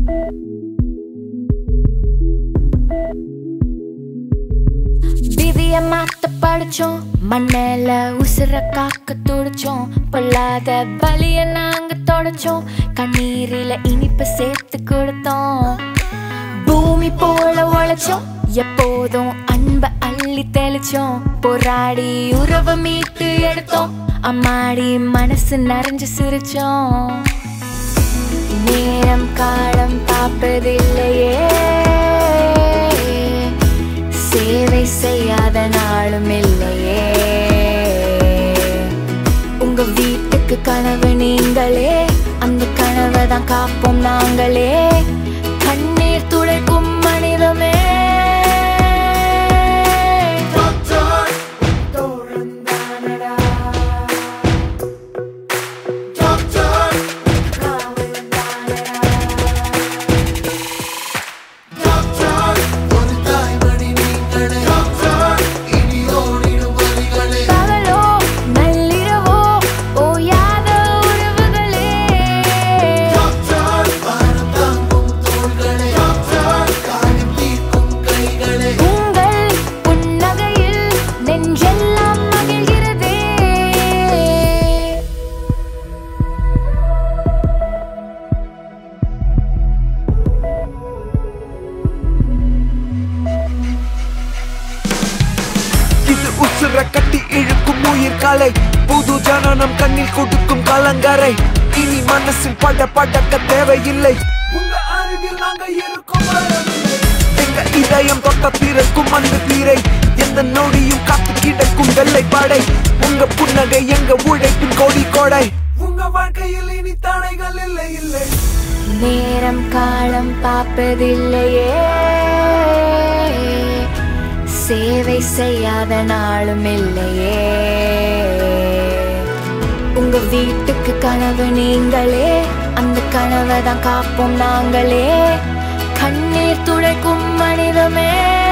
விதிய மாத்த படிச்சோம் மண்ணில உசுர காக்க துடிச்சோம் பொல்லாத வலிய நாங்க தொடச்சோம் கண்ணீரில இனிப்பு சேர்த்து கொடுத்தோம் பூமி போல உழைச்சோம் எப்போதும் அன்ப அள்ளி தெளிச்சோம் போராடி உறவை மீட்டு எடுத்தோம் அம்மாடி மனசு நிறைஞ்சு சிரிச்சோம் நேரம் காலம் பார்ப்பதில்லையே சேவை செய்யாத நாளும் இல்லையே உங்க வீட்டுக்கு கனவு நீங்களே அந்த கனவை தான் காப்போம் நாங்களே கண்ணீர் துடைக்கும் மனிதமே தோழந்தானடா. பகலோ நள்ளிரவோ ஓயாத உறவுகளே உங்கள் புன்னகையில் நெஞ்செல்லாம் மகிழ்கிறதே இது உசுர கட்டி இழுக்கும் உயிர் காலை புது ஜனனம் கண்ணில் கொடுக்கும் கலங்கரை இனி மனசில் பட படக்க தேவையில்லை உங்க அருகில் நாங்க இருக்கும் வரவில்லை. எங்க இதயம் தொட்ட பிறக்கும் அந்த தீரை எந்த நொடியும் காத்து கிடக்கும் வெள்ளை பாடை உங்க புன்னகை எங்க உழைப்பின் கோடி கோடை உங்க வாழ்க்கையில் இனி தடைகள் இல்லை இல்லை நேரம் காலம் பார்ப்பதில்லையே சேவை செய்யாத நாளும் இல்லையே உங்க வீட்டுக்கு கனவு நீங்களே அந்த கனவை தான் காப்போம் நாங்களே கண்ணீர் துடைக்கும் மனிதமே